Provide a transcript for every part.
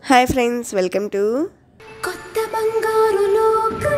hi friends welcome to కొత్త బంగారు లోకం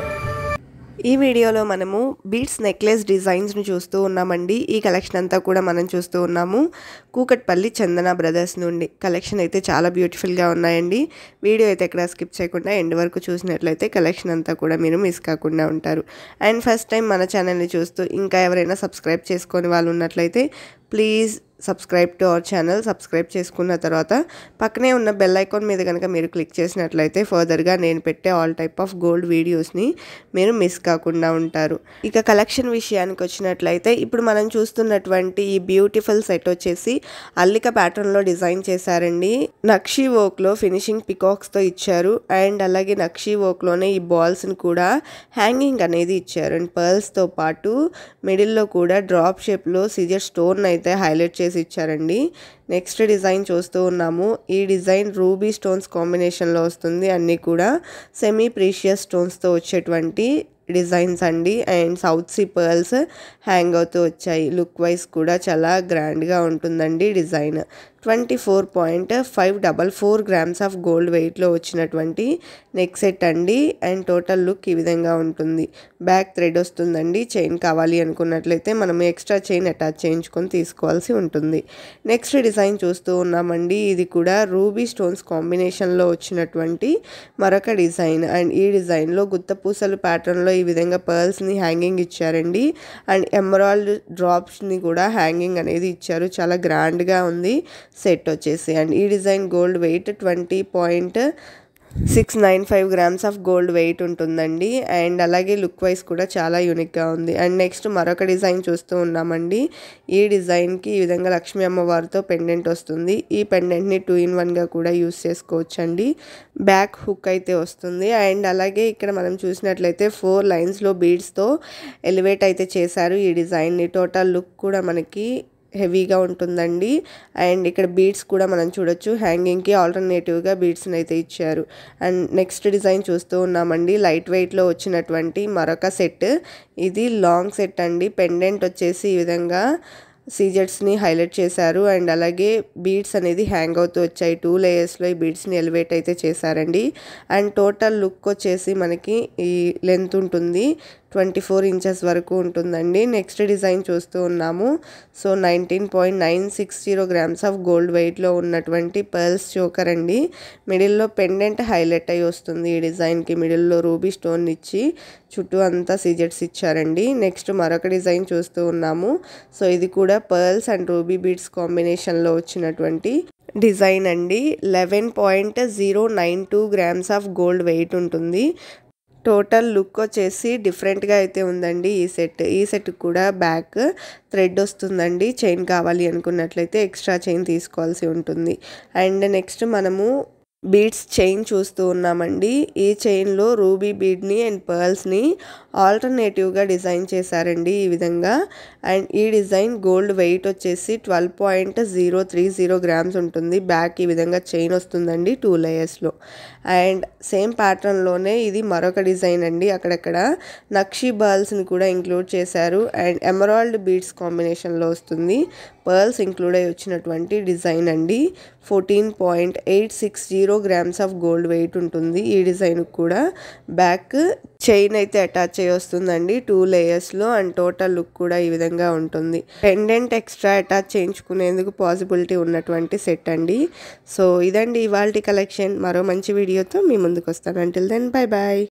ఈ వీడియోలో మనము బీట్స్ నెక్లెస్ డిజైన్స్ని చూస్తూ ఉన్నామండి ఈ కలెక్షన్ అంతా కూడా మనం చూస్తూ ఉన్నాము కూకట్పల్లి చందన బ్రదర్స్ నుండి కలెక్షన్ అయితే చాలా బ్యూటిఫుల్గా ఉన్నాయండి వీడియో అయితే ఎక్కడ స్కిప్ చేయకుండా ఎండ్ వరకు చూసినట్లయితే కలెక్షన్ అంతా కూడా మీరు మిస్ కాకుండా ఉంటారు అండ్ ఫస్ట్ టైం మన ఛానల్ని చూస్తూ ఇంకా ఎవరైనా సబ్స్క్రైబ్ చేసుకొని వాళ్ళు ఉన్నట్లయితే please subscribe to our channel subscribe చేసుకున్న తర్వాత పక్కనే ఉన్న బెల్ ఐకాన్ మీద కనుక మీరు క్లిక్ చేసినట్లయితే ఫర్దర్గా నేను పెట్టే ఆల్ టైప్ ఆఫ్ గోల్డ్ వీడియోస్ని మీరు మిస్ కాకుండా ఉంటారు ఇక కలెక్షన్ విషయానికి వచ్చినట్లయితే ఇప్పుడు మనం చూస్తున్నటువంటి ఈ బ్యూటిఫుల్ సెట్ వచ్చేసి అల్లిక ప్యాటర్న్లో డిజైన్ చేశారండి నక్షి వర్క్లో ఫినిషింగ్ పికాక్స్తో ఇచ్చారు అండ్ అలాగే నక్షి వర్క్లోనే ఈ బాల్స్ని కూడా హ్యాంగింగ్ అనేది ఇచ్చారు అండ్ పర్ల్స్తో పాటు మిడిల్లో కూడా డ్రాప్ షేప్లో సిజర్ స్టోన్ అయితే హైలైట్ చేసి ఇచ్చారండి నెక్స్ట్ డిజైన్ చూస్తూ ఉన్నాము ఈ డిజైన్ రూబీ స్టోన్స్ కాంబినేషన్లో వస్తుంది అన్నీ కూడా సెమీ ప్రీషియస్ స్టోన్స్తో వచ్చేటువంటి డిజైన్స్ అండి and south sea pearls hang అవుతూ వచ్చాయి లుక్ వైజ్ కూడా చాలా గ్రాండ్గా ఉంటుందండి design twenty four point five double four grams of gold వెయిట్లో వచ్చినటువంటి నెక్ సెట్ అండి అండ్ టోటల్ లుక్ ఈ విధంగా ఉంటుంది బ్యాక్ థ్రెడ్ వస్తుందండి చైన్ కావాలి అనుకున్నట్లయితే మనం ఎక్స్ట్రా చైన్ అటాచ్ చేయించుకొని తీసుకోవాల్సి ఉంటుంది నెక్స్ట్ డిజైన్ చూస్తూ ఉన్నామండి ఇది కూడా రూబీ స్టోన్స్ కాంబినేషన్లో వచ్చినటువంటి మరొక డిజైన్ అండ్ ఈ డిజైన్లో గుత్తపూసలు ప్యాటర్న్లో ఈ విధంగా పర్ల్స్ని హ్యాంగింగ్ ఇచ్చారండి అండ్ ఎమరాల్డ్ డ్రాప్స్ని కూడా హ్యాంగింగ్ అనేది ఇచ్చారు చాలా గ్రాండ్గా ఉంది సెట్ వచ్చేసి అండ్ ఈ design gold weight twenty point six nine five grams of gold weight ఉంటుందండి అండ్ అలాగే లుక్ వైజ్ కూడా చాలా యూనిక్గా ఉంది అండ్ నెక్స్ట్ మరొక డిజైన్ చూస్తూ ఉన్నామండి ఈ డిజైన్కి ఈ విధంగా లక్ష్మీ అమ్మవారితో పెండెంట్ వస్తుంది ఈ పెండెంట్ని టూ ఇన్ వన్గా కూడా యూస్ చేసుకోవచ్చండి బ్యాక్ హుక్ అయితే వస్తుంది అండ్ అలాగే ఇక్కడ మనం చూసినట్లయితే ఫోర్ లైన్స్లో బీడ్స్తో ఎలివేట్ అయితే చేశారు ఈ డిజైన్ని టోటల్ లుక్ కూడా మనకి హెవీగా ఉంటుందండి అండ్ ఇక్కడ బీడ్స్ కూడా మనం చూడొచ్చు హ్యాంగింగ్కి ఆల్టర్నేటివ్గా బీడ్స్ని అయితే ఇచ్చారు అండ్ నెక్స్ట్ డిజైన్ చూస్తూ ఉన్నామండి లైట్ వెయిట్లో వచ్చినటువంటి మరొక సెట్ ఇది లాంగ్ సెట్ అండి పెండెంట్ వచ్చేసి ఈ విధంగా సీజెట్స్ని హైలైట్ చేశారు అండ్ అలాగే బీడ్స్ అనేది హ్యాంగ్ అవుతూ వచ్చాయి టూ లేయర్స్లో ఈ బీడ్స్ని ఎలివేట్ అయితే చేశారండి అండ్ టోటల్ లుక్ వచ్చేసి మనకి ఈ లెంత్ ఉంటుంది ట్వంటీ ఫోర్ ఇంచెస్ వరకు ఉంటుందండి నెక్స్ట్ డిజైన్ చూస్తూ ఉన్నాము so nineteen point nine six zero grams of gold వెయిట్లో ఉన్నటువంటి పర్ల్స్ చోకర్ అండి మిడిల్లో పెండెంట్ హైలైట్ అయి వస్తుంది ఈ డిజైన్కి మిడిల్లో రూబీ స్టోన్ ఇచ్చి చుట్టూ అంతా సిజెట్స్ ఇచ్చారండి నెక్స్ట్ మరొక డిజైన్ చూస్తూ ఉన్నాము సో ఇది కూడా పర్ల్స్ అండ్ రూబీ బీడ్స్ కాంబినేషన్లో వచ్చినటువంటి డిజైన్ అండి eleven point zero nine two grams of gold weight ఉంటుంది టోటల్ లుక్ వచ్చేసి డిఫరెంట్గా అయితే ఉందండి ఈ సెట్ ఈ సెట్ కూడా బ్యాక్ థ్రెడ్ వస్తుందండి చైన్ కావాలి అనుకున్నట్లయితే ఎక్స్ట్రా చైన్ తీసుకోవాల్సి ఉంటుంది అండ్ నెక్స్ట్ మనము బీడ్స్ చైన్ చూస్తూ ఉన్నామండి ఈ చైన్లో రూబీ బీడ్ని అండ్ పర్ల్స్ని ఆల్టర్నేటివ్గా డిజైన్ చేశారండి ఈ విధంగా అండ్ ఈ డిజైన్ గోల్డ్ వెయిట్ వచ్చేసి twelve point zero three zero grams ఉంటుంది బ్యాక్ ఈ విధంగా చైన్ వస్తుందండి టూ లేయర్స్లో అండ్ సేమ్ ప్యాటర్న్లోనే ఇది మరొక డిజైన్ అండి అక్కడక్కడ నక్షి బాల్స్ని కూడా ఇంక్లూడ్ చేశారు అండ్ ఎమరాల్డ్ బీడ్స్ కాంబినేషన్లో వస్తుంది పర్ల్స్ ఇంక్లూడ్ అయి వచ్చినటువంటి డిజైన్ అండి fourteen point eight six zero grams of gold weight ఉంటుంది ఈ డిజైన్ కూడా బ్యాక్ చైన్ అయితే అటాచ్ అయ్యి వస్తుందండి టూ లేయర్స్లో అండ్ టోటల్ లుక్ కూడా ఈ విధంగా ఉంటుంది పెండెంట్ ఎక్స్ట్రా అటాచ్ చేయించుకునేందుకు పాసిబిలిటీ ఉన్నటువంటి సెట్ అండి సో ఇదండి ఇవాళ కలెక్షన్ మరో మంచి వీడియోతో మీ ముందుకు వస్తాను అంటిల్ దెన్ బై బాయ్